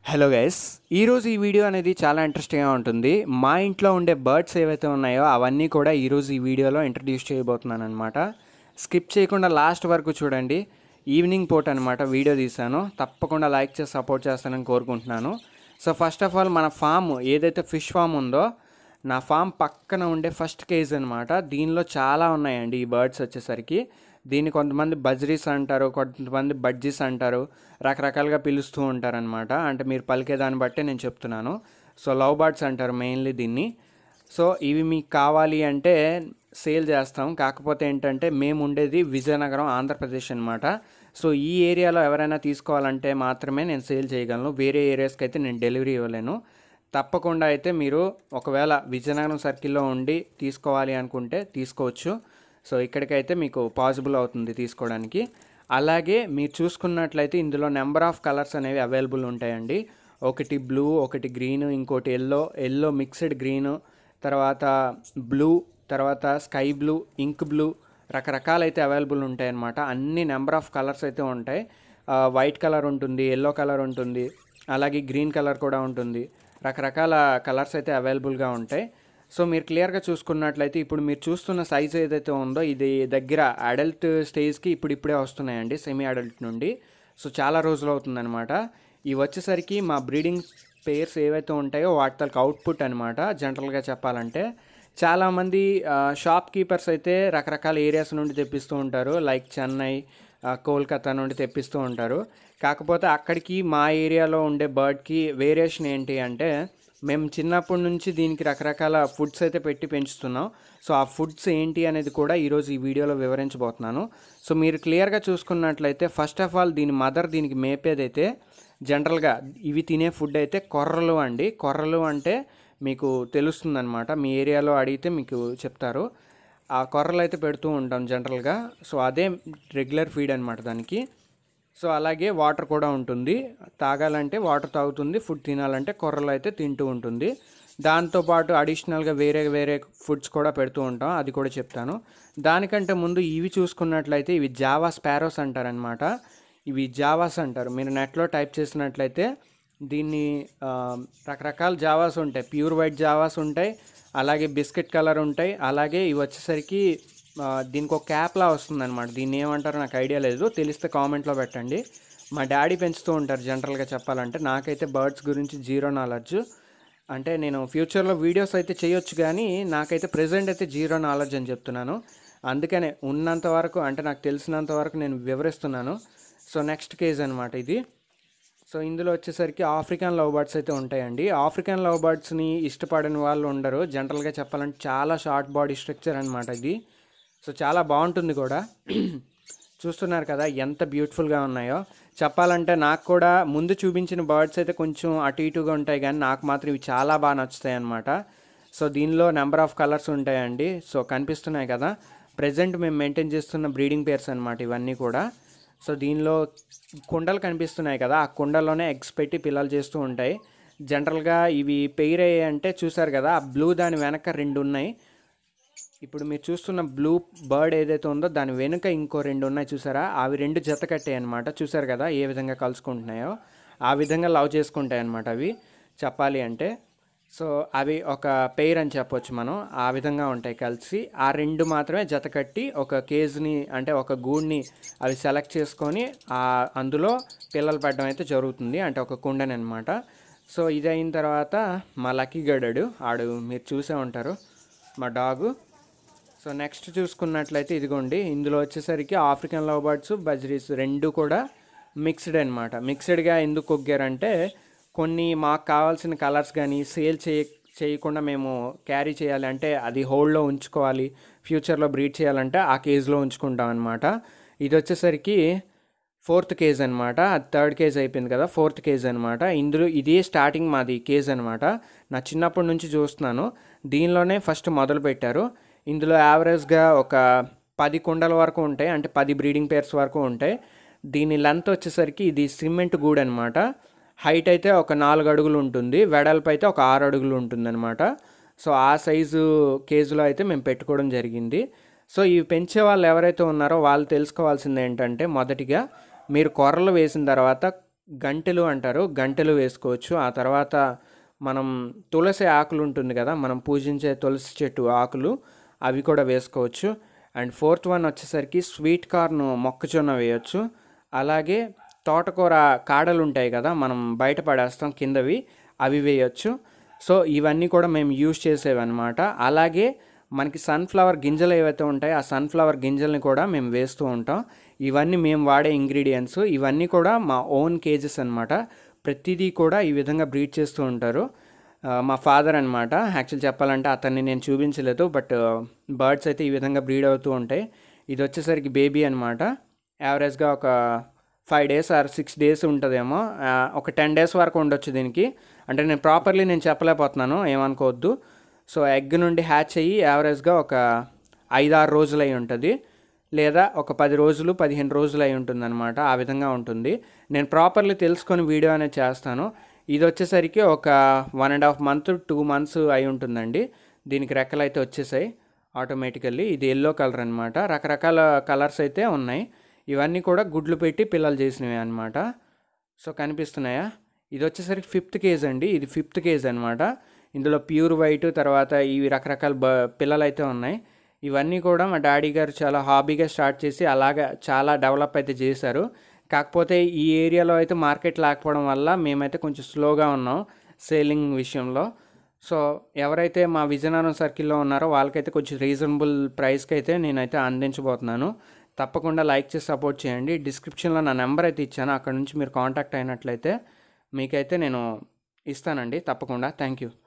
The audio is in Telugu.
హలో గైస్ ఈరోజు ఈ వీడియో అనేది చాలా ఇంట్రెస్టింగ్గా ఉంటుంది మా ఇంట్లో ఉండే బర్డ్స్ ఏవైతే ఉన్నాయో అవన్నీ కూడా ఈరోజు ఈ వీడియోలో ఇంట్రడ్యూస్ చేయబోతున్నాను అనమాట స్కిప్ చేయకుండా లాస్ట్ వరకు చూడండి ఈవినింగ్ పూట అనమాట వీడియో తీశాను తప్పకుండా లైక్ చేసి సపోర్ట్ చేస్తానని కోరుకుంటున్నాను సో ఫస్ట్ ఆఫ్ ఆల్ మన ఫామ్ ఏదైతే ఫిష్ ఫామ్ ఉందో నా ఫామ్ పక్కన ఉండే ఫస్ట్ కేజ్ అనమాట దీనిలో చాలా ఉన్నాయండి ఈ బర్డ్స్ వచ్చేసరికి దీన్ని కొంతమంది బజ్రీస్ అంటారు కొంతమంది బడ్జీస్ అంటారు రకరకాలుగా పిలుస్తూ ఉంటారనమాట అంటే మీరు పలికే దాన్ని బట్టే నేను చెప్తున్నాను సో లవ్ బర్డ్స్ అంటారు మెయిన్లీ దీన్ని సో ఇవి మీకు కావాలి అంటే సేల్ చేస్తాం కాకపోతే ఏంటంటే మేము ఉండేది విజయనగరం ఆంధ్రప్రదేశ్ అనమాట సో ఈ ఏరియాలో ఎవరైనా తీసుకోవాలంటే మాత్రమే నేను సేల్ చేయగలను వేరే ఏరియాస్కి అయితే నేను డెలివరీ ఇవ్వలేను తప్పకుండా అయితే మీరు ఒకవేళ విజయనగరం సర్కిల్లో ఉండి తీసుకోవాలి అనుకుంటే తీసుకోవచ్చు సో ఇక్కడికైతే మీకు పాసిబుల్ అవుతుంది తీసుకోవడానికి అలాగే మీరు చూసుకున్నట్లయితే ఇందులో నెంబర్ ఆఫ్ కలర్స్ అనేవి అవైలబుల్ ఉంటాయండి ఒకటి బ్లూ ఒకటి గ్రీన్ ఇంకోటి ఎల్లో ఎల్లో మిక్స్డ్ గ్రీన్ తర్వాత బ్లూ తర్వాత స్కై బ్లూ ఇంక్ బ్లూ రకరకాలైతే అవైలబుల్ ఉంటాయి అన్నమాట అన్ని నెంబర్ ఆఫ్ కలర్స్ అయితే ఉంటాయి వైట్ కలర్ ఉంటుంది ఎల్లో కలర్ ఉంటుంది అలాగే గ్రీన్ కలర్ కూడా ఉంటుంది రకరకాల కలర్స్ అయితే అవైలబుల్గా ఉంటాయి సో మీరు క్లియర్గా చూసుకున్నట్లయితే ఇప్పుడు మీరు చూస్తున్న సైజ్ ఏదైతే ఉందో ఇది దగ్గర అడల్ట్ స్టేజ్కి ఇప్పుడు ఇప్పుడే వస్తున్నాయండి సెమీ అడల్ట్ నుండి సో చాలా రోజులు అవుతుందన్నమాట ఇవి వచ్చేసరికి మా బ్రీడింగ్ పేర్స్ ఏవైతే ఉంటాయో వాటి తలకు అవుట్పుట్ అనమాట జనరల్గా చెప్పాలంటే చాలామంది షాప్ కీపర్స్ అయితే రకరకాల ఏరియాస్ నుండి తెప్పిస్తూ ఉంటారు లైక్ చెన్నై ఆ, కోల్కతా నుండి తెప్పిస్తూ ఉంటారు కాకపోతే అక్కడికి మా ఏరియాలో ఉండే బర్డ్కి వేరియేషన్ ఏంటి అంటే మేము చిన్నప్పటి నుంచి దీనికి రకరకాల ఫుడ్స్ అయితే పెట్టి పెంచుతున్నాం సో ఆ ఫుడ్స్ ఏంటి అనేది కూడా ఈరోజు ఈ వీడియోలో వివరించబోతున్నాను సో మీరు క్లియర్గా చూసుకున్నట్లయితే ఫస్ట్ ఆఫ్ ఆల్ దీని మదర్ దీనికి మేపేదైతే జనరల్గా ఇవి తినే ఫుడ్ అయితే కొర్రలు అండి కొర్రలు అంటే మీకు తెలుస్తుందన్నమాట మీ ఏరియాలో అడిగితే మీకు చెప్తారు ఆ కొర్రలు అయితే పెడుతూ ఉంటాం జనరల్గా సో అదే రెగ్యులర్ ఫీడ్ అనమాట దానికి సో అలాగే వాటర్ కూడా ఉంటుంది తాగాలంటే వాటర్ తాగుతుంది ఫుడ్ తినాలంటే కొర్రలు అయితే తింటూ ఉంటుంది దాంతోపాటు అడిషనల్గా వేరే వేరే ఫుడ్స్ కూడా పెడుతూ ఉంటాం అది కూడా చెప్తాను దానికంటే ముందు ఇవి చూసుకున్నట్లయితే ఇవి జావా స్పారోస్ అంటారనమాట ఇవి జావాస్ అంటారు మీరు నెట్లో టైప్ చేసినట్లయితే దీన్ని ఆ, రకరకాల జావాస్ ఉంటాయి ప్యూర్ వైట్ జావాస్ ఉంటాయి అలాగే బిస్కెట్ కలర్ ఉంటాయి అలాగే ఇవి వచ్చేసరికి ఆ, దీనికి ఒక క్యాప్లా వస్తుందన్నమాట దీన్ని ఏమంటారో నాకు ఐడియా లేదు తెలిస్తే కామెంట్లో పెట్టండి మా డాడీ పెంచుతూ ఉంటారు జనరల్గా చెప్పాలంటే నాకైతే బర్డ్స్ గురించి జీరో నాలెడ్జ్ అంటే నేను ఫ్యూచర్లో వీడియోస్ అయితే చేయొచ్చు కానీ నాకైతే ప్రెజెంట్ అయితే జీరో నాలెడ్జ్ అని చెప్తున్నాను అందుకనే ఉన్నంత వరకు అంటే నాకు తెలిసినంత వరకు నేను వివరిస్తున్నాను సో నెక్స్ట్ కేజ్ అనమాట ఇది సో ఇందులో వచ్చేసరికి ఆఫ్రికన్ లవ్ బర్డ్స్ అయితే ఉంటాయండి ఆఫ్రికన్ లవ్ బర్డ్స్ని ఇష్టపడని వాళ్ళు ఉండరు జనరల్గా చెప్పాలంటే చాలా షార్ట్ బాడీ స్ట్రక్చర్ అనమాట ఇది సో చాలా బాగుంటుంది కూడా చూస్తున్నారు కదా ఎంత బ్యూటిఫుల్గా ఉన్నాయో చెప్పాలంటే నాకు కూడా ముందు చూపించిన బర్డ్స్ అయితే కొంచెం అటు ఇటుగా ఉంటాయి కానీ నాకు మాత్రం ఇవి చాలా బాగా నచ్చుతాయి అనమాట సో దీనిలో నెంబర్ ఆఫ్ కలర్స్ ఉంటాయండి సో కనిపిస్తున్నాయి కదా ప్రజెంట్ మేము మెయింటైన్ చేస్తున్న బ్రీడింగ్ పేర్స్ అనమాట ఇవన్నీ కూడా సో దీనిలో కుండలు కనిపిస్తున్నాయి కదా ఆ కుండలోనే ఎగ్స్ పెట్టి పిల్లలు చేస్తూ ఉంటాయి జనరల్గా ఇవి పెయిర్ అయ్యాయి అంటే చూసారు కదా ఆ బ్లూ దాని వెనక రెండు ఉన్నాయి ఇప్పుడు మీరు చూస్తున్న బ్లూ బర్డ్ ఏదైతే ఉందో దాని వెనుక ఇంకో రెండు ఉన్నాయి చూసారా అవి రెండు జత కట్టాయి అనమాట చూసారు కదా ఏ విధంగా కలుసుకుంటున్నాయో ఆ విధంగా లవ్ చేసుకుంటాయి అనమాట అవి చెప్పాలి అంటే సో అవి ఒక పెయిర్ అని చెప్పొచ్చు మనం ఆ విధంగా ఉంటాయి కలిసి ఆ రెండు మాత్రమే జత కట్టి ఒక కేజ్ని అంటే ఒక గూడ్ని అవి సెలెక్ట్ చేసుకొని ఆ అందులో పిల్లలు పెట్టడం అయితే జరుగుతుంది అంటే ఒక కుండని అనమాట సో ఇది అయిన తర్వాత మా లక్కీ గడడు ఆడు మీరు చూసే ఉంటారు మా డాగు సో నెక్స్ట్ చూసుకున్నట్లయితే ఇదిగోండి ఇందులో వచ్చేసరికి ఆఫ్రికన్ లవ్ బర్డ్స్ బజ్రీస్ రెండు కూడా మిక్స్డ్ అనమాట మిక్స్డ్గా ఎందుకు కొగ్గారంటే కొన్ని మాకు కావాల్సిన కలర్స్ కానీ సేల్ చేయ చేయకుండా మేము క్యారీ చేయాలి అంటే అది హోల్డ్లో ఉంచుకోవాలి ఫ్యూచర్లో బ్రీడ్ చేయాలంటే ఆ కేజ్లో ఉంచుకుంటాం అనమాట ఇది వచ్చేసరికి ఫోర్త్ కేజ్ అనమాట అది థర్డ్ కేజ్ అయిపోయింది కదా ఫోర్త్ కేజ్ అనమాట ఇందులో ఇదే స్టార్టింగ్ మాది కేజ్ అనమాట నా చిన్నప్పటి నుంచి చూస్తున్నాను దీనిలోనే ఫస్ట్ మొదలు పెట్టారు ఇందులో యావరేజ్గా ఒక పది కుండల వరకు ఉంటాయి అంటే పది బ్రీడింగ్ పేర్స్ వరకు ఉంటాయి దీని లెంత్ వచ్చేసరికి ఇది సిమెంట్ గూడ్ అనమాట హైట్ అయితే ఒక నాలుగు అడుగులు ఉంటుంది వెడల్పు అయితే ఒక ఆరు అడుగులు ఉంటుంది అనమాట సో ఆ సైజు కేజీలో అయితే మేము పెట్టుకోవడం జరిగింది సో ఇవి పెంచే వాళ్ళు ఎవరైతే ఉన్నారో వాళ్ళు తెలుసుకోవాల్సింది ఏంటంటే మొదటిగా మీరు కొర్రలు వేసిన తర్వాత గంటెలు అంటారు గంటెలు వేసుకోవచ్చు ఆ తర్వాత మనం తులసి ఆకులు ఉంటుంది కదా మనం పూజించే తులసి చెట్టు ఆకులు అవి కూడా వేసుకోవచ్చు అండ్ ఫోర్త్ వన్ వచ్చేసరికి స్వీట్ కార్న్ మొక్కజొన్న వేయొచ్చు అలాగే తోటకూర కాడలు ఉంటాయి కదా మనం బయట పడేస్తాం కిందవి అవి వేయొచ్చు సో ఇవన్నీ కూడా మేము యూజ్ చేసేవి అనమాట అలాగే మనకి సన్ఫ్లవర్ గింజలు ఏవైతే ఉంటాయో ఆ సన్ఫ్లవర్ గింజల్ని కూడా మేము వేస్తూ ఉంటాం ఇవన్నీ మేము వాడే ఇంగ్రీడియంట్స్ ఇవన్నీ కూడా మా ఓన్ కేజెస్ అనమాట ప్రతిదీ కూడా ఈ విధంగా బ్రీడ్ చేస్తూ ఉంటారు ఆ, మా ఫాదర్ అనమాట యాక్చువల్ చెప్పాలంటే అతన్ని నేను చూపించలేదు బట్ బర్డ్స్ అయితే ఈ విధంగా బ్రీడ్ అవుతూ ఉంటాయి ఇది వచ్చేసరికి బేబీ అనమాట యావరేజ్గా ఒక five days or six days ఉంటుందేమో ఆ, ఒక టెన్ డేస్ వరకు ఉండొచ్చు దీనికి అంటే నేను ప్రాపర్లీ నేను చెప్పలేకపోతున్నాను ఏమనుకోవద్దు సో ఎగ్ నుండి హ్యాచ్ అయ్యి యావరేజ్గా ఒక ఐదు ఆరు రోజులు అయి ఉంటుంది లేదా ఒక పది రోజులు పదిహేను రోజులు అయి ఉంటుందన్నమాట ఆ విధంగా ఉంటుంది నేను ప్రాపర్లీ తెలుసుకొని వీడియో అనేది చేస్తాను ఇది వచ్చేసరికి ఒక one and half month two months అయి ఉంటుందండి దీనికి రెక్కలు అయితే వచ్చేసాయి ఆటోమేటికల్లీ ఇది ఎల్లో కలర్ అనమాట రకరకాల కలర్స్ అయితే ఉన్నాయి ఇవన్నీ కూడా గుడ్లు పెట్టి పిల్లలు చేసినవి అనమాట సో కనిపిస్తున్నాయా ఇది వచ్చేసరికి ఫిఫ్త్ కేజ్ అండి ఇది ఫిఫ్త్ కేజ్ అనమాట ఇందులో ప్యూర్ వైట్ తర్వాత ఇవి రకరకాల బ పిల్లలు అయితే ఉన్నాయి ఇవన్నీ కూడా మా డాడీ గారు చాలా హాబీగా స్టార్ట్ చేసి అలాగా చాలా డెవలప్ అయితే చేశారు కాకపోతే ఈ ఏరియాలో అయితే మార్కెట్ లేకపోవడం వల్ల మేమైతే కొంచెం స్లోగా ఉన్నాం సేలింగ్ విషయంలో సో ఎవరైతే మా విజయనగరం సర్కిల్లో ఉన్నారో వాళ్ళకైతే కొంచెం రీజనబుల్ ప్రైస్కి అయితే నేనైతే అందించబోతున్నాను తప్పకుండా లైక్ చేసి సపోర్ట్ చేయండి డిస్క్రిప్షన్లో నా నెంబర్ అయితే ఇచ్చాను అక్కడ నుంచి మీరు కాంటాక్ట్ అయినట్లయితే మీకైతే నేను ఇస్తానండి తప్పకుండా థ్యాంక్ యూ